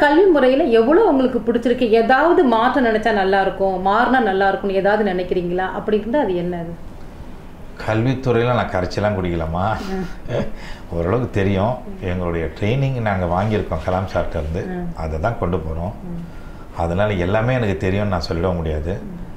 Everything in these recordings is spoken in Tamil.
கல்வி முறையில எவ்வளவு உங்களுக்கு பிடிச்சிருக்கு ஏதாவது மாற்ற நினைச்சா நல்லா இருக்கும் மாறினா நல்லா இருக்கும்னு ஏதாவது நினைக்கிறீங்களா அப்படி இருந்தா அது என்னது கல்வித்துறையில் நான் கரைச்செல்லாம் குடிக்கலாமா ஓரளவுக்கு தெரியும் எங்களுடைய ட்ரைனிங் நாங்கள் வாங்கியிருக்கோம் கலாம் சார்ட்ட இருந்து அதை தான் கொண்டு போகிறோம் அதனால் எல்லாமே எனக்கு தெரியும்னு நான் சொல்லிட முடியாது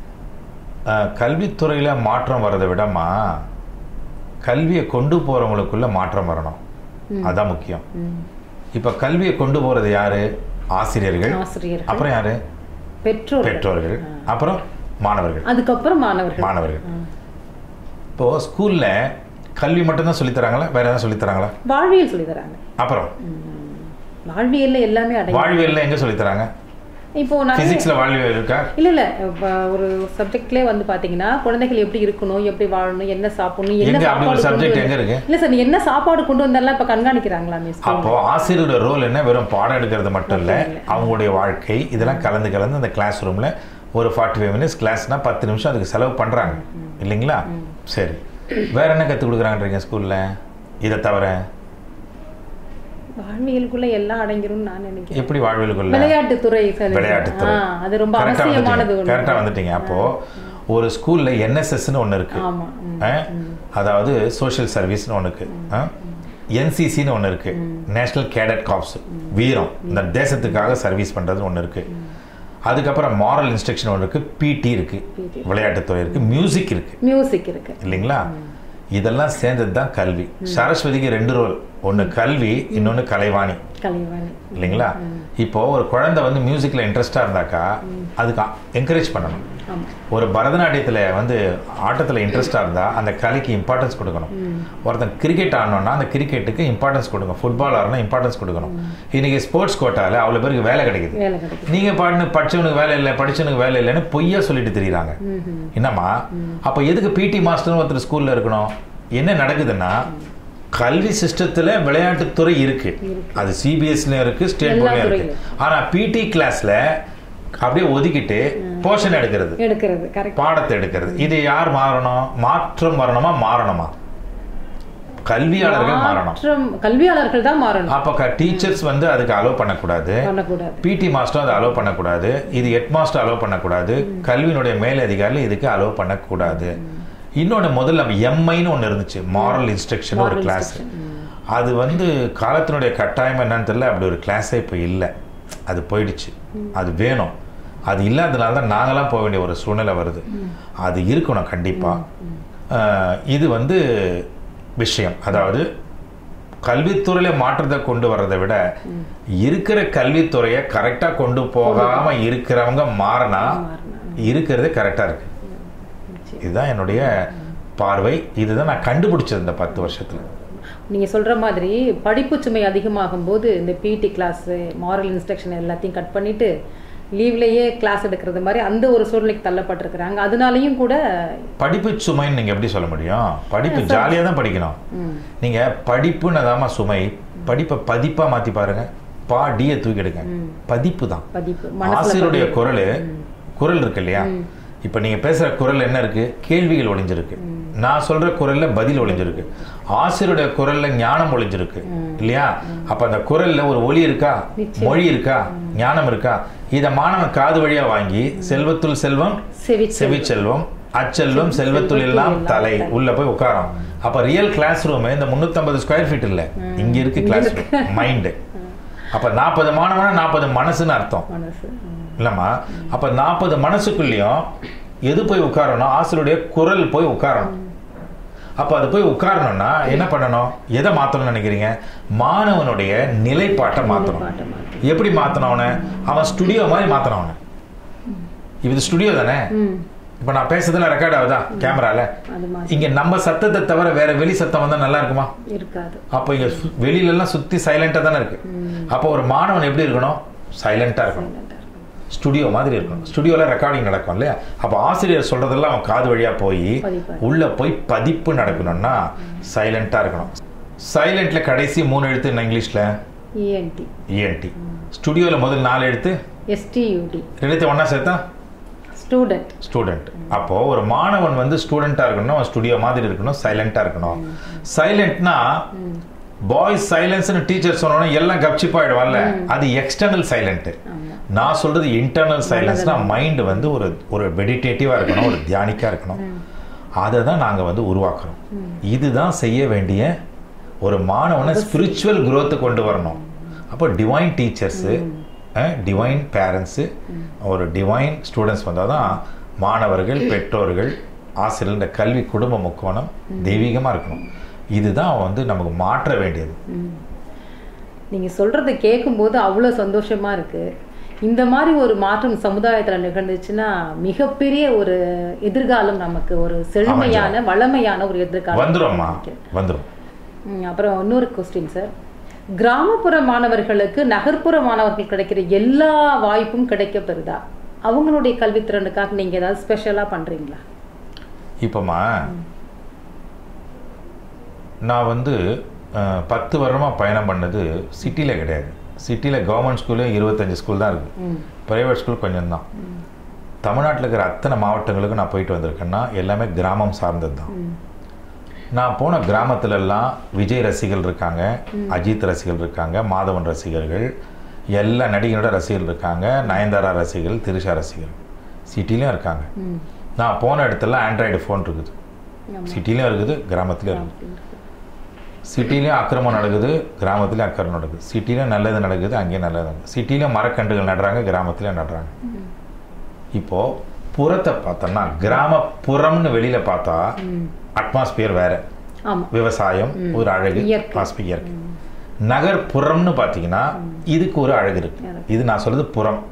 கல்வித்துறையில் மாற்றம் வரதை விடமா கல்வியை கொண்டு போகிறவங்களுக்குள்ள மாற்றம் வரணும் அதான் முக்கியம் இப்போ கல்வியை கொண்டு போகிறது யாரு ஆசிரியர்கள் ஆசிரியர்கள் அப்புறம் யாரு பெற்றோர் பெற்றோர்கள் அப்புறம் மாணவர்கள் அதுக்கப்புறம் மாணவர்கள் மாணவர்கள் இப்போ ஸ்கூல்ல கல்வி மட்டும்தான் சொல்லித் தராங்களா வேற ஏதாவது சொல்லித் தராங்களா வாழ்வியல் சொல்லி தராங்க அப்புறம் வாழ்வியல்ல எல்லாமே அடங்கி வாழ்வியல்ல எங்க சொல்லித் தராங்க இப்போ நிறைய பிசிக்ஸ்ல வாழ்வியல் இருக்கா இல்ல இல்ல இப்ப ஒரு சப்ஜெக்ட்லயே வந்து பாத்தீங்கன்னா குழந்தைகள் எப்படி இருக்கணும் எப்படி வாழணும் என்ன சாப்பிடணும் என்ன எங்க அப்படி ஒரு சாப்பாடு சப்ஜெக்ட் கொண்டு எங்க இருக்கு இல்ல சார் நீ என்ன சாப்பாடு கொண்டு வந்தாலும் இப்ப கண்காணிக்கிறாங்களா மிஸ் அப்போ ஆசிரியரோட ரோல் என்ன வெறும் பாடம் எடுக்கிறது மட்டும் இல்ல அவங்களுடைய வாழ்க்கை இதெல்லாம் கலந்து கலந்து அந்த கிளாஸ் ரூம்ல ஒரு ஃபார்ட்டி ஃபைவ் மினிட்ஸ் கிளாஸ்னா பத்து நிமிஷம் அதுக்கு செலவு பண்றாங்க இல்லைங்களா சரி வேற என்ன கற்றுக் கொடுக்குறாங்கன்றீங்க ஸ்கூல்ல இதை தவிர வாழ்வியலுக்குள்ள எல்லாம் அடங்கிரும்னு நான் நினைக்கிறேன் எப்படி வாழ்வியலுக்குள்ள விளையாட்டுத்துறை சார் விளையாட்டுத்துறை ஆ, அது ரொம்ப கரெக்டா அவசியமானது வந்துட்டீங்க ஒண்ணு கரெக்டா வந்துட்டீங்க அப்போ ஒரு ஸ்கூல்ல என்எஸ்எஸ்ன்னு ஒன்று இருக்கு ஆமா ம். ஆ? அதாவது சோஷியல் சர்வீஸ்னு ஒன்று இருக்கு என்சிசின்னு ஒன்று இருக்கு நேஷனல் கேடட் காப்ஸ் வீரம் இந்த தேசத்துக்காக சர்வீஸ் பண்றதுன்னு ஒன்று இருக்கு அதுக்கப்புறம் மாரல் இன்ஸ்ட்ரக்ஷன் ஒன்று இருக்கு பிடி இருக்கு PT. விளையாட்டுத்துறை இருக்கு மியூசிக் இருக்கு மியூசிக் இருக்கு இல்லைங்களா இதெல்லாம் சேர்ந்தது தான் கல்வி சரஸ்வதிக்கு ரெண்டு ரோல் ஒன்று கல்வி இன்னொன்று கலைவாணி கலைவாணி இல்லைங்களா இப்போ ஒரு குழந்தை வந்து மியூசிக்ல இன்ட்ரெஸ்டா இருந்தாக்கா அதுக்கு என்கரேஜ் பண்ணணும் ஆமா ஒரு பரதநாட்டியத்துல வந்து ஆட்டத்துல இன்ட்ரெஸ்டா இருந்தா அந்த கலைக்கு இம்பார்ட்டன்ஸ் கொடுக்கணும் ஒருத்தன் கிரிக்கெட் ஆடணும்னா அந்த கிரிக்கெட்டுக்கு இம்பார்ட்டன்ஸ் கொடுங்க ஃபுட்பால் ஆடணும் இம்பார்ட்டன்ஸ் கொடுக்கணும் இன்னைக்கு ஸ்போர்ட்ஸ் கோட்டால அவ்வளவு பேருக்கு வேலை கிடைக்குது வேலை கிடைக்கும் நீங்க பாட்டு படிச்சவனுக்கு வேலை இல்லை படிச்சவனுக்கு வேலை இல்லைன்னு பொய்யா சொல்லிட்டு தெரியுறாங்க என்னம்மா அப்ப எதுக்கு பிடி மாஸ்டர்னு ஒருத்தர் ஸ்கூல்ல இருக்கணும் என்ன நடக்குதுன்னா கல்வி சிஸ்டத்துல விளையாட்டுத்துறை இருக்கு அது சிபிஎஸ்லயும் இருக்கு ஸ்டேட் எல்லா போர்ட்லயும் இருக்கு ஆனா பிடி கிளாஸ்ல அப்படியே ஒதுக்கிட்டு போர்ஷன் எடுக்கிறது எடுக்கிறது கரெக்ட் பாடத்தை எடுக்கிறது இது யார் மாறணும் மாற்றம் வரணுமா மாறணுமா கல்வியாளர்கள் மாறணும் மாற்றம் கல்வியாளர்கள் தான் மாறணும் அப்ப டீச்சர்ஸ் வந்து அதுக்கு அலோவ் பண்ணக்கூடாது பண்ணக்கூடாது பிடி மாஸ்டர் அதை அலோவ் பண்ணக்கூடாது இது ஹெட் மாஸ்டர் அலோவ் பண்ணக்கூடாது கல்வியினுடைய மேலதிகாரிகள் இதுக்கு அலோவ் பண்ணக்கூடாது இன்னொன்று முதல்ல எம்ஐன்னு ஒன்று இருந்துச்சு மாரல் இன்ஸ்ட்ரக்ஷன் ஒரு Moral கிளாஸ் அது வந்து காலத்தினுடைய கட்டாயம் என்னன்னு தெரியல அப்படி ஒரு கிளாஸே இப்போ இல்லை அது போயிடுச்சு அது வேணும் அது இல்லாதனால தான் நாங்களாம் போக வேண்டிய ஒரு சூழ்நிலை வருது அது இருக்கணும் கண்டிப்பாக இது வந்து விஷயம் அதாவது கல்வித்துறையில மாற்றத்தை கொண்டு வர்றதை விட இருக்கிற கல்வித்துறையை கரெக்டா கொண்டு போகாம இருக்கிறவங்க மாறினா இருக்கிறது கரெக்டா இருக்கு இதுதான் என்னுடைய பார்வை இதுதான் நான் கண்டுபிடிச்சது இந்த பத்து வருஷத்துல நீங்க சொல்ற மாதிரி படிப்பு சுமை அதிகமாகும் போது இந்த பிடி கிளாஸ் மாரல் இன்ஸ்ட்ரக்ஷன் எல்லாத்தையும் கட் பண்ணிட்டு லீவ்லயே கிளாஸ் எடுக்கிறது மாதிரி அந்த ஒரு சூழ்நிலைக்கு தள்ளப்பட்டிருக்கிறாங்க அதனாலயும் கூட படிப்பு சுமைன்னு நீங்க எப்படி சொல்ல முடியும் படிப்பு ஜாலியா தான் படிக்கணும் ம், நீங்க படிப்புன்னு அதாம்மா சுமை படிப்பை பதிப்பா மாத்தி பாருங்க பா டியை தூக்கிடுங்க பதிப்பு தான் பதிப்பு மனசுல ஆசிரியருடைய குரல் குரல் இருக்கு இல்லையா இப்ப நீங்க பேசுற குரல் என்ன இருக்கு கேள்விகள் ஒளிஞ்சிருக்கு நான் சொல்ற குரல்ல பதில் ஒளிஞ்சிருக்கு ஆசிரியருடைய குரல்ல ஞானம் ஒளிஞ்சிருக்கு இல்லையா அப்ப அந்த குரல்ல ஒரு ஒளி இருக்கா மொழி இருக்கா ஞானம் இருக்கா இத மாணவன் காது வழியா வாங்கி செல்வத்துள் செல்வம் செவி செவி செல்வம் அச்செல்வம் செல்வத்துள் எல்லாம் தலை உள்ள போய் உட்காரும் அப்ப ரியல் கிளாஸ் ரூம் இந்த 350 ஸ்கொயர் ஃபீட் இல்ல இங்க இருக்கு கிளாஸ் ரூம் மைண்டு அப்ப நாற்பது மாணவனா நாற்பது மனசுன்னு அர்த்தம் மனசு ம், இல்லம்மா அப்ப நாற்பது மனசுக்குள்ளேயும் எது போய் உட்காரணும் ஆசிரியருடைய குரல் போய் உட்காரணும் அப்ப அது போய் உட்காரணும்னா என்ன பண்ணணும் எதை மாத்தணும்னு நினைக்கிறீங்க மாணவனுடைய நிலைப்பாட்டை மாத்தணும் பாட்டை மாத்தி. எப்படி மாத்தணும் அவனை அவன் ஸ்டுடியோ மாதிரி மாத்தணும் அவனை இது ஸ்டுடியோ தானே ம், இப்ப நான் பேசுறதுல ரெக்கார்ட் ஆகுதா கேமரால அது மாதிரி இங்க நம்ம சத்தத்தை தவிர வேற வெளி சத்தம் வந்தா நல்லா இருக்குமா இருக்காது அப்போ இங்க சு- வெளியில எல்லாம் சுத்தி சைலண்டா தானே இருக்கு அப்போ ஒரு மாணவன் எப்படி இருக்கணும் சைலண்டா இருக்கணும் ஸ்டுடியோ மாதிரி இருக்கணும் ஸ்டுடியோல ரெக்கார்டிங் நடக்கும் இல்லையா அப்போ ஆசிரியர் சொல்றதெல்லாம் அவன் காது வழியா போய் பதிப்பாரு. உள்ள போய் பதிப்பு நடக்கணும்னா சைலண்டா இருக்கணும் சைலண்ட்ல கடைசி மூணு எழுத்து என்ன இங்கிலீஷ்ல இஎன்டி இஎன்டி ஸ்டுடியோல முதல் நாலு எழுத்து எஸ்டியூடி எழுத்து ஒண்ணா சேர்த்தா ஸ்டூடெண்ட் ஸ்டூடெண்ட் அப்போ ஒரு மாணவன் வந்து ஸ்டூடெண்டா இருக்கணும் அவன் ஸ்டுடியோ மாதிரி இருக்கணும் சைலண்டா இருக்கணும் சைலண்ட்னா பாய்ஸ் சைலன்ஸ்னு டீச்சர் சொன்னோன்னா எல்லாம் கப்சிப்பாயிடுவான்ல அது எக்ஸ்டர்னல் சைலண்ட் ஆமா நான் சொல்றது இன்டர்னல் சைலன்ஸ்னா மைண்ட் வந்து ஒரு ஒரு மெடிடேட்டிவா இருக்கணும் ஒரு தியானிக்கா இருக்கணும் அதை தான் நாங்க வந்து உருவாக்குறோம் இதுதான் செய்ய வேண்டிய ஒரு மாணவனை ஸ்பிரிச்சுவல் growth கொண்டு வரணும் அப்போ டிவைன் டீச்சர்ஸு டிவைன் பேரண்ட்ஸு ஒரு டிவைன் ஸ்டூடெண்ட்ஸ் வந்தால் தான் மாணவர்கள் பெற்றோர்கள் ஆசிரியர் இந்த கல்வி குடும்ப முக்கோணம் தெய்வீகமாக இருக்கணும் இதுதான் வந்து நமக்கு மாற்ற வேண்டியது நீங்க சொல்றதை கேட்கும்போது அவ்வளோ சந்தோஷமா இருக்கு இந்த மாதிரி ஒரு மாற்றம் சமுதாயத்துல நிகழ்ந்துச்சுன்னா மிகப்பெரிய ஒரு எதிர்காலம் நமக்கு ஒரு செழுமையான வளமையான ஒரு எதிர்காலம் வந்துரும்மா வந்துரும் ம், அப்புறம் இன்னொரு கொஸ்டின் சார் கிராமப்புற மாணவர்களுக்கு நகர்ப்புற மாணவர்கள் கிடைக்கிற எல்லா வாய்ப்பும் கிடைக்கப்பெறுதா அவங்களுடைய கல்வித்திறனுக்காக நீங்க ஏதாவது ஸ்பெஷலா பண்றீங்களா இப்போம்மா நான் வந்து அஹ், பத்து வருடமாக பயணம் பண்ணது சிட்டியில் கிடையாது சிட்டியில் கவர்மெண்ட் ஸ்கூலே இருபத்தஞ்சு ஸ்கூல் தான் இருக்குது ம் ப்ரைவேட் ஸ்கூல் கொஞ்சம் தான் தமிழ்நாட்டில் இருக்கிற அத்தனை மாவட்டங்களுக்கும் நான் போயிட்டு வந்திருக்கேன்னா எல்லாமே கிராமம் சார்ந்தது தான் ம் நான் போன கிராமத்துல எல்லாம் விஜய் ரசிகர்கள் இருக்காங்க அஜித் ரசிகர்கள் இருக்காங்க மாதவன் ரசிகர்கள் எல்லா நடிகரோட ரசிகர்கள் இருக்காங்க நயன்தாரா ரசிகர்கள் திரிஷா ரசிகர்கள் சிட்டிலையும் இருக்காங்க ம் நான் போன இடத்துல ஆண்ட்ராய்டு ஃபோன் இருக்குது ஆமா. சிட்டிலையும் இருக்குது கிராமத்துலையும் இருக்குது சிட்டிலையும் அக்கிரமம் நடக்குது கிராமத்துலையும் அக்கிரமம் நடக்குது சிட்டிலையும் நல்லது நடக்குது அங்கேயும் நல்லது நடக்குது சிட்டிலையும் மரக்கன்றுகள் நடுறாங்க கிராமத்துலையும் நடுறாங்க இப்போ புறத்தை பார்த்தோம்னா கிராமப்புறம்னு வெளியில பார்த்தா ம் அட்மாஸ்பியர் வேற ஆமா விவசாயம் ஒரு அழகு இயற்கை. பாஸ்பி இயற்கை நகர்ப்புறம்னு பார்த்தீங்கன்னா இதுக்கு ஒரு அழகு இருக்கு இருக்கு. இது நான் சொல்றது புறம்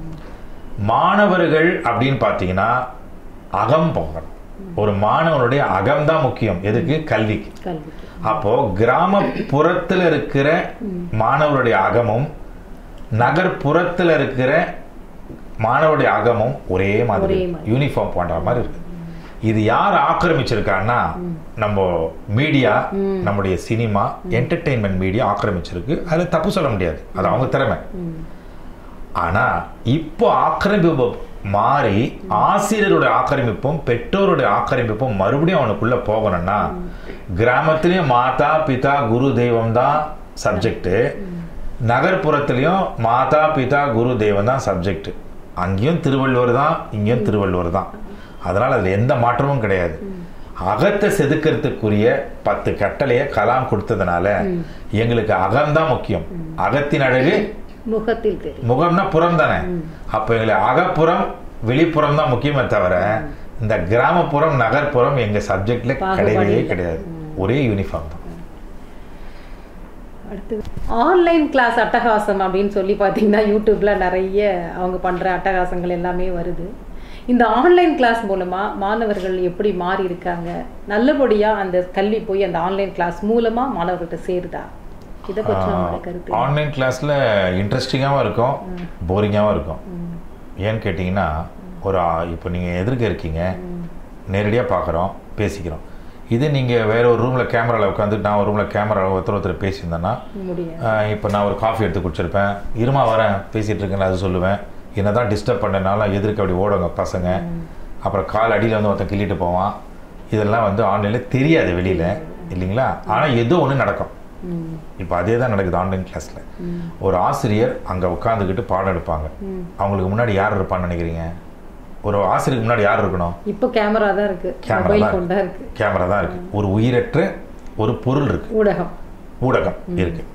மாணவர்கள் அப்படின்னு பார்த்தீங்கன்னா அகம் போகணும் ஒரு மாணவனுடைய அகம் தான் முக்கியம் எதுக்கு கல்விக்கு கல்விக்கு அப்போ கிராமப்புறத்துல இருக்கிற மாணவருடைய அகமும் நகர்ப்புறத்துல இருக்கிற மாணவருடைய அகமும் ஒரே மாதிரி ஒரே மாதிரி. யூனிஃபார்ம் பண்ற மாதிரி இருக்கு இது யார் ஆக்கிரமிச்சிருக்கான்னா நம்ம மீடியா நம்முடைய சினிமா என்டர்டெயின்மெண்ட் மீடியா ஆக்கிரமிச்சிருக்கு அதுல தப்பு சொல்ல முடியாது அது அவங்க திறமை ம் ஆனா இப்போ ஆக்கிரமிப்பு மாறி ஆசிரியருடைய ஆக்கிரமிப்பும் பெற்றோருடைய ஆக்கிரமிப்பும் மறுபடியும் அவனுக்குள்ள போகணும்னா கிராமத்திலயும் மாதா பிதா குரு தெய்வம் தான் சப்ஜெக்ட் நகர்ப்புறத்திலையும் மாதா பிதா குரு தெய்வம் தான் சப்ஜெக்ட் அங்கேயும் திருவள்ளுவர் தான் இங்கேயும் திருவள்ளுவர் தான் அதனால அதுல எந்த மாற்றமும் கிடையாது அகத்தை செதுக்கிறதுக்குரிய பத்து கட்டளையை கலாம் கொடுத்ததுனால எங்களுக்கு அகம்தான் முக்கியம் அகத்தின் அழகு முகத்தில் தெரியும் முகம்னா புறம் தானே அப்ப எங்களை அகப்புறம் வெளிப்புறம் தான் முக்கியமே தவிர இந்த கிராமப்புறம் நகர்ப்புறம் எங்க சப்ஜெக்ட்ல பாகுபாடு கிடையவே இல்லை. கிடையாது ஒரே யூனிஃபார்ம் தான் அடுத்து ஆன்லைன் கிளாஸ் அட்டகாசம் அப்படின்னு சொல்லி பார்த்தீங்கன்னா யூடியூப்ல நிறைய அவங்க பண்ற அட்டகாசங்கள் எல்லாமே வருது இந்த ஆன்லைன் கிளாஸ் மூலமா மாணவர்கள் எப்படி மாறி இருக்காங்க நல்லபடியா அந்த கல்வி போய் அந்த ஆன்லைன் கிளாஸ் மூலமா மாணவர்கள்ட்ட சேருதா இதை பற்றி நம்மளுடைய கருத்து ஆன்லைன் கிளாஸ்ல இன்ட்ரெஸ்டிங்காகவும் இருக்கும் போரிங்காகவும் இருக்கும் ஏன்னு கேட்டிங்கன்னா ஒரு ஆ- இப்போ நீங்கள் எதிர்க்க இருக்கீங்க நேரடியாக பார்க்குறோம் பேசிக்கிறோம் இது நீங்கள் வேற ஒரு ரூமில் கேமராவில் உட்காந்துட்டு நான் ஒரு ரூமில் கேமரா ஒருத்தர் ஒருத்தர் பேசியிருந்தேன்னா முடியாது இப்போ நான் ஒரு காஃபி எடுத்து குடிச்சிருப்பேன் இருமா வரேன் பேசிகிட்டு இருக்கேன் அது சொல்லுவேன் என்னதான் டிஸ்டர்ப் பண்ணனால எதிர்க்க அப்படி ஓடுங்க பசங்க அப்புறம் கால் அடியில் வந்து ஒருத்தன் கிள்ளிட்டு போவான் இதெல்லாம் வந்து ஆன்லைனில் தெரியாது வெளியில் இல்லைங்களா ஆனால் ஏதோ ஒன்று நடக்கும் ம், இப்போ அதே தான் நடக்குது ஆன்லைன் கிளாஸில் ம், ஒரு ஆசிரியர் அங்கே உட்காந்துக்கிட்டு பாடம் எடுப்பாங்க ம். அவங்களுக்கு முன்னாடி யார் இருப்பான்னு நினைக்கிறீங்க ஒரு ஆசிரியருக்கு முன்னாடி யார் இருக்கணும் இப்போ கேமரா தான் இருக்கு கேமரா மொபைல் தான் ஃபோன் தான் இருக்கு கேமரா தான் இருக்கு ஒரு உயிரற்ற ஒரு பொருள் இருக்கு ஊடகம் ஊடகம் இருக்கு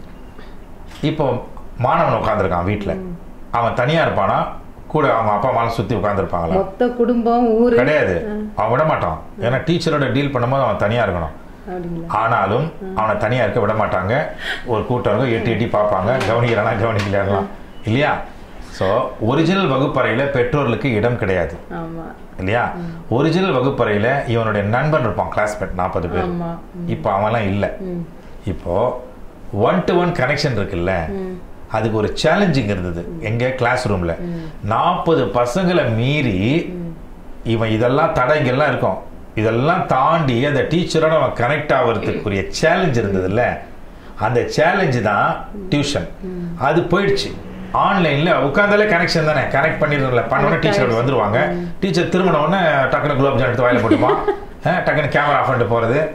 இப்போ மாணவன் உட்காந்துருக்கான் வீட்டில் அவன் தனியா இருப்பானா கூட அவங்க அப்பா அம்மாலாம் சுத்தி உட்காந்துருப்பாங்களா மொத்த குடும்பம் ஊரு கிடையாது அவன் விட மாட்டான் ஏன்னா டீச்சரோட டீல் பண்ணும்போது அவன் தனியா இருக்கணும் அப்படிங்களா ஆனாலும் அவனை தனியா இருக்க விட மாட்டாங்க ஒரு கூட்டம் இருக்கும் எட்டி எட்டி பார்ப்பாங்க கவனிக்கிறானா கவனிக்கலாம் இல்லையா ஸோ ஒரிஜினல் வகுப்பறையில பெற்றோர்களுக்கு இடம் கிடையாது ஆமா இல்லையா ஒரிஜினல் வகுப்பறையில இவனுடைய நண்பன் இருப்பான் கிளாஸ்மேட் நாற்பது பேர் ஆமா இப்போ அவன்லாம் இல்லை ம் இப்போ ஒன் டு ஒன் கனெக்ஷன் இருக்குல்ல ம் அதுக்கு ஒரு சேலஞ்சிங் இருந்தது எங்க கிளாஸ் ரூம்ல நாற்பது பசங்களை மீறி இவன் இதெல்லாம் தடைங்கெல்லாம் இருக்கும் இதெல்லாம் தாண்டி அந்த டீச்சரோட அவன் கனெக்ட் ஆகிறதுக்குரிய சேலஞ்ச் இருந்ததுல்ல அந்த சேலஞ்சு தான் டியூஷன் அது போயிடுச்சு ஆன்லைன்ல உட்காந்தாலே கனெக்ஷன் தானே கனெக்ட் பண்ணிடுறோம்ல பண்ணோன்னே டீச்சர் வந்துருவாங்க டீச்சர் திரும்பின உடனே டக்குனு குலோப் ஜாம் எடுத்து வாயில போட்டுப்பான் அஹ், டக்குனு கேமரா ஆஃப் பண்ணிட்டு போறது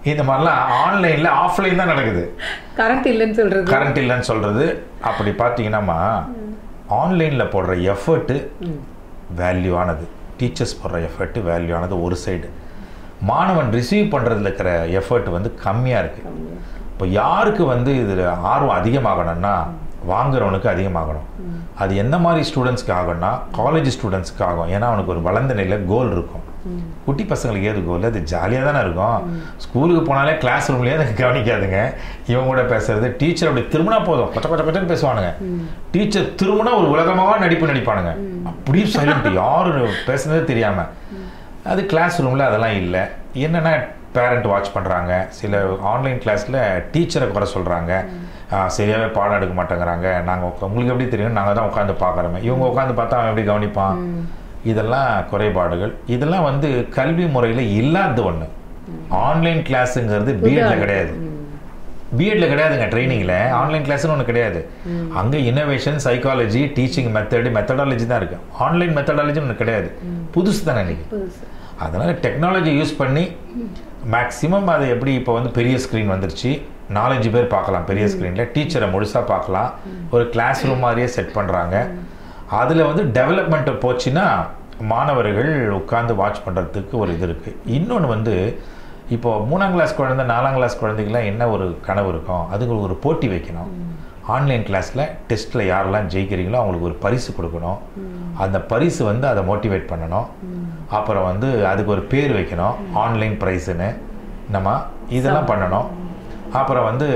இந்த மாதிரிலாம் ஆன்லைனில் ஆஃப்லைன் தான் நடக்குது கரண்ட் இல்லைன்னு சொல்றது கரண்ட் இல்லைன்னு சொல்கிறது அப்படி பார்த்தீங்கன்னாமா ஆன்லைனில் போடுற எஃபர்ட்டு ம். வேல்யூவானது டீச்சர்ஸ் போடுற எஃபர்ட்டு வேல்யூவானது ஒரு சைடு மாணவன் ரிசீவ் பண்ணுறதுல இருக்கிற எஃபர்ட் வந்து கம்மியாக இருக்குது இப்போ யாருக்கு வந்து இதில் ஆர்வம் அதிகமாகணும்னா வாங்குறவனுக்கு அதிகமாகணும் அது எந்த மாதிரி ஸ்டூடெண்ட்ஸ்க்கு ஆகும்னா காலேஜ் ஸ்டூடெண்ட்ஸ்க்கு ஆகும் ஏன்னா அவனுக்கு ஒரு வளர்ந்த நிலையில் கோல் இருக்கும் குட்டி பசங்களுக்கு ஏது கோல் அது ஜாலியாக தானே இருக்கும் ஸ்கூலுக்கு போனாலே கிளாஸ் ரூம்லேயே அதை கவனிக்காதுங்க இவங்க கூட பேசுறது டீச்சர் அப்படி திரும்பினா போதும் கொச்ச கொச்ச கொச்சன்னு பேசுவானுங்க டீச்சர் திரும்பினா ஒரு உலகமாக நடிப்பு நடிப்பானுங்க அப்படியே சைலண்ட் யாரு பேசுனதே தெரியாமல் அது கிளாஸ் ரூமில் அதெல்லாம் இல்லை என்னென்னா பேரண்ட் வாட்ச் பண்ணுறாங்க சில ஆன்லைன் கிளாஸில் டீச்சரை குறை சொல்கிறாங்க சரியாகவே பாடம் எடுக்க மாட்டேங்கிறாங்க நாங்கள் உங்களுக்கு எப்படி தெரியும் நாங்கள் தான் உட்காந்து பார்க்குறோமே இவங்க உட்காந்து பார்த்தா அவன் எப்படி கவனிப்பான் இதெல்லாம் குறைபாடுகள் இதெல்லாம் வந்து கல்வி முறையில் இல்லாத ஒன்று ஆன்லைன் கிளாஸுங்கிறது பிஎட்ல கிடையாது பிஎட்ல கிடையாதுங்க ட்ரைனிங்கில் ஆன்லைன் கிளாஸ்னு ஒன்று கிடையாது அங்கே innovation psychology teaching method methodology தான் இருக்கு ஆன்லைன் மெத்தடாலஜின்னு ஒன்று கிடையாது புதுசு தானே இன்னைக்கு புதுசு அதனால் டெக்னாலஜி யூஸ் பண்ணி மேக்ஸிமம் அது எப்படி இப்போ வந்து பெரிய ஸ்க்ரீன் வந்துருச்சு நாலஞ்சு பேர் பார்க்கலாம் பெரிய ஸ்க்ரீனில் டீச்சரை முழுசாக பார்க்கலாம் ஒரு கிளாஸ் ரூம் மாதிரியே செட் பண்ணுறாங்க அதில் வந்து டெவலப்மெண்ட் போச்சுன்னா மாணவர்கள் உட்காந்து வாட்ச் பண்ணுறதுக்கு ஒரு இது இருக்குது இன்னொன்று வந்து இப்போ மூணாம் கிளாஸ் குழந்தை நாலாம் கிளாஸ் குழந்தைகள்லாம் என்ன ஒரு கனவு இருக்கும் அதுக்கு ஒரு போட்டி வைக்கணும் ஆன்லைன் கிளாஸில் டெஸ்ட்டில் யாரெல்லாம் ஜெயிக்கிறீங்களோ அவங்களுக்கு ஒரு பரிசு கொடுக்கணும் அந்த பரிசு வந்து அதை மோட்டிவேட் பண்ணணும் அப்புறம் வந்து அதுக்கு ஒரு பேர் வைக்கணும் ஆன்லைன் ப்ரைஸுன்னு நம்ம இதெல்லாம் பண்ணணும் அப்புறம் வந்து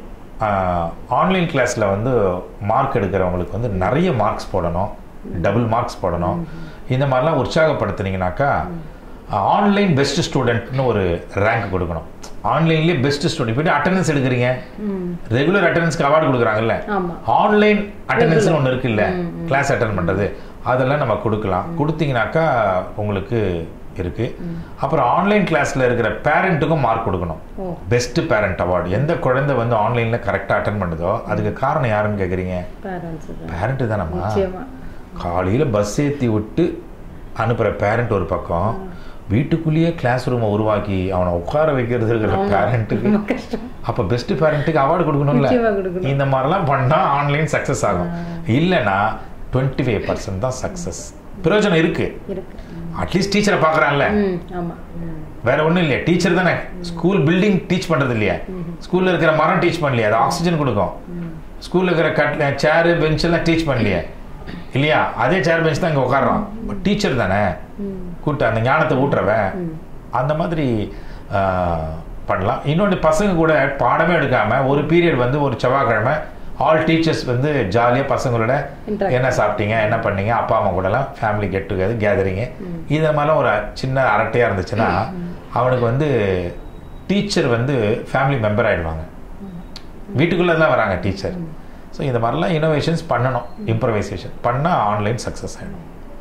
ஆன்லைன் கிளாஸில் வந்து மார்க் எடுக்கிறவங்களுக்கு வந்து நிறைய மார்க்ஸ் போடணும் டபுள் மார்க்ஸ் போடணும் இந்த மாதிரிலாம் உற்சாகப்படுத்துனீங்கனாக்கா ஆன்லைன் பெஸ்ட் ஸ்டூடெண்ட்னு ஒரு ரேங்க் கொடுக்கணும் ஆன்லைன்லேயே பெஸ்ட் ஸ்டூடெண்ட் இப்போ அட்டண்டன்ஸ் எடுக்கிறீங்க ம் ரெகுலர் அட்டண்டன்ஸ்க்கு அவார்டு கொடுக்குறாங்கல்ல ஆமா ஆன்லைன் அட்டண்டன்ஸ் ஒன்று இருக்குல்ல கிளாஸ் அட்டன் பண்ணுறது அதெல்லாம் நம்ம கொடுக்கலாம் கொடுத்தீங்கனாக்கா உங்களுக்கு இருக்கு அப்புறம் ஆன்லைன் கிளாஸ்ல இருக்கிற பேரண்ட்டுக்கும் மார்க் கொடுக்கணும் ஓ பெஸ்ட் பேரண்ட் அவார்டு எந்த குழந்தை வந்து ஆன்லைன்ல கரெக்டாக அட்டன் பண்ணுதோ அதுக்கு காரணம் யாருன்னு கேட்குறீங்க பேரண்ட்ஸ் தான் பேரண்ட்டு தானம்மா நிச்சயமா காலையில் பஸ் ஏற்றி விட்டு அனுப்புகிற பேரண்ட் ஒரு பக்கம் வீட்டுக்குள்ளேயே கிளாஸ் ரூமை உருவாக்கி அவனை உட்கார வைக்கிறது இருக்கிற பேரண்ட்டுக்கு ரொம்ப கஷ்டம் அப்போ பெஸ்ட் பேரண்ட்டுக்கு அவார்டு கொடுக்கணும்ல நிச்சயமா கொடுக்கணும் இந்த மாதிரிலாம் பண்ணால் ஆன்லைன் சக்ஸஸ் ஆகும் இல்லைன்னா டுவெண்ட்டி ஃபைவ் பர்சன்ட் தான் சக்ஸஸ் பிரயோஜனம் இருக்கு இருக்கு அட்லீஸ்ட் டீச்சரை பார்க்குறான்ல ம் ஆமா ம் வேற ஒன்றும் இல்லையா டீச்சர் தானே ஸ்கூல் பில்டிங் டீச் பண்ணுறது இல்லையா ஸ்கூலில் இருக்கிற மரம் டீச் பண்ணலையா அது ஆக்சிஜன் கொடுக்கும் ஸ்கூலில் இருக்கிற கட் சேரு பெஞ்ச் எல்லாம் டீச் பண்ணலையே இல்லையா அதே சேர் பெஞ்ச் தான் இங்கே உட்காடுறான் டீச்சர் தானே ம் கூட்ட அந்த ஞானத்தை ஊட்டுறவன் அந்த மாதிரி ஆ, பண்ணலாம் இன்னொன்று பசங்க கூட பாடமே எடுக்காம ஒரு பீரியட் வந்து ஒரு செவ்வாய்க்கிழமை ஆல் டீச்சர்ஸ் வந்து ஜாலியாக பசங்களோட Interact. என்ன சாப்பிட்டீங்க என்ன பண்ணீங்க அப்பா அம்மா கூடலாம் ஃபேமிலி கெட் டுகெதர் கேதரிங்கு இது மாதிரிலாம் ஒரு சின்ன அரட்டையாக இருந்துச்சுன்னா அவனுக்கு வந்து டீச்சர் வந்து ஃபேமிலி மெம்பர் ஆயிடுவாங்க வீட்டுக்குள்ளே தான் வராங்க டீச்சர் ஸோ இந்த மாதிரிலாம் இனோவேஷன்ஸ் பண்ணணும் இம்ப்ரவைசேஷன் பண்ணால் ஆன்லைன் சக்ஸஸ் ஆகிடும்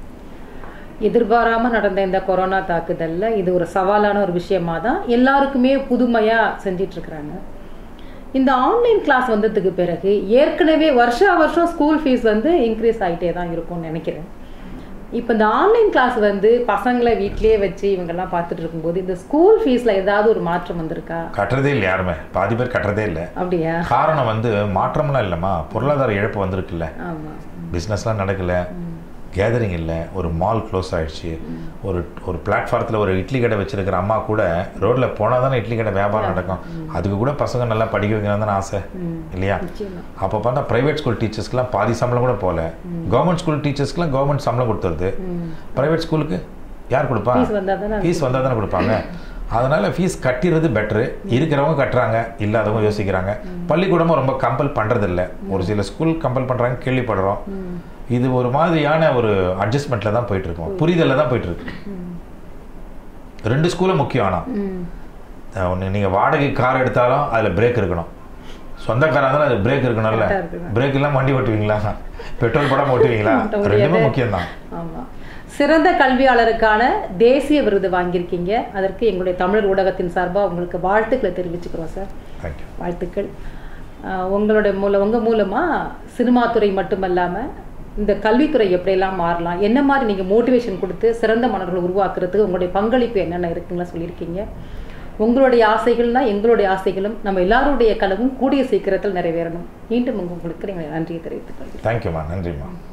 எதிர்பாராம நடந்த இந்த கொரோனா தாக்குதல்ல இது ஒரு சவாலான ஒரு விஷயமா தான் எல்லாருக்குமே புதுமையா செஞ்சிட்டு இருக்கிறாங்க இந்த ஆன்லைன் கிளாஸ் வந்ததுக்கு பிறகு ஏற்கனவே வருஷா வருஷம் ஸ்கூல் ஃபீஸ் வந்து இன்க்ரீஸ் ஆகிட்டே தான் இருக்கும்னு நினைக்கிறேன் இப்போ இந்த ஆன்லைன் கிளாஸ் வந்து பசங்களை வீட்டிலேயே வச்சு இவங்கெல்லாம் பார்த்துட்டு இருக்கும்போது இந்த ஸ்கூல் ஃபீஸ்ல ஏதாவது ஒரு மாற்றம் வந்திருக்கா கட்டுறதே இல்லை யாருமே பாதி பேர் கட்டுறதே இல்லை அப்படியா காரணம் வந்து மாற்றம்லாம் இல்லைம்மா பொருளாதார இழப்பு வந்திருக்குல்ல ஆமா பிஸ்னஸ்லாம் நடக்கல கேதரிங் இல்லை ஒரு மால் க்ளோஸ் ஆயிடுச்சு ஒரு ஒரு பிளாட்ஃபாரத்தில் ஒரு இட்லி கடை வச்சிருக்கிற அம்மா கூட ரோட்டில் போனால் தானே இட்லி கடை வியாபாரம் நடக்கும் அதுக்கு கூட பசங்க நல்லா படிக்க வைக்கணும் தானே ஆசை ம். இல்லையா நிச்சயமா அப்போ பார்த்தா ப்ரைவேட் ஸ்கூல் டீச்சர்ஸ்க்குலாம் பாதி சம்பளம் கூட போகல கவர்மெண்ட் ஸ்கூல் டீச்சர்ஸ்க்குலாம் கவர்மெண்ட் சம்பளம் கொடுத்துருது ம் ப்ரைவேட் ஸ்கூலுக்கு யார் கொடுப்பா ஃபீஸ் வந்தா தானே ஃபீஸ் வந்தால் தானே கொடுப்பாங்க அதனால ஃபீஸ் கட்டிடுறது பெட்ரு இருக்கிறவங்க கட்டுறாங்க இல்லாதவங்க யோசிக்கிறாங்க பள்ளிக்கூடமும் ரொம்ப கம்பல் பண்ணுறதில்ல ஒரு சில ஸ்கூல் கம்பல் பண்ணுறாங்க கேள்விப்படுறோம் ம் இது ஒரு மாதிரியான ஒரு அட்ஜஸ்ட்மெண்ட்டில் தான் போயிட்டு இருக்கோம் புரிதலில் தான் போயிட்டு இருக்கு ரெண்டு ஸ்கூலும் முக்கியம் ஆனால் ம் ஒன்று நீங்கள் வாடகை கார் எடுத்தாலும் அதில் பிரேக் இருக்கணும் சொந்த காராக இருந்தாலும் அது பிரேக் இருக்கணும்ல Correct ஆ இருக்கணும். பிரேக் இல்லாமல் வண்டி ஓட்டுவீங்களா பெட்ரோல் படம் ஓட்டுவீங்களா ஓட்ட முடியாது. ரெண்டுமே முக்கியம்தான் ஆமா சிறந்த கல்வியாளருக்கான தேசிய விருது வாங்கியிருக்கீங்க அதற்கு எங்களுடைய தமிழர் ஊடகத்தின் சார்பாக உங்களுக்கு வாழ்த்துக்களை தெரிவிச்சுக்கிறோம் சார் தேங்க்யூ வாழ்த்துக்கள் ஆஹ் உங்களோட மூலம் உங்க மூலமா சினிமா துறை மட்டுமல்லாம இந்த கல்வித்துறை எப்படியெல்லாம் மாறலாம் என்ன மாதிரி நீங்க மோட்டிவேஷன் கொடுத்து சிறந்த மாணவர்களை உருவாக்குறதுக்கு உங்களுடைய பங்களிப்பு என்னென்ன இருக்குங்களா சொல்லியிருக்கீங்க உங்களுடைய ஆசைகள்னா எங்களுடைய ஆசைகளும் நம்ம எல்லாருடைய கனவும் கூடிய சீக்கிரத்தில் நிறைவேறணும் மீண்டும் உங்களுக்கு எங்களை நன்றியை தெரிவித்துக் கொள்கிறேன் தேங்க்யூம்மா நன்றிம்மா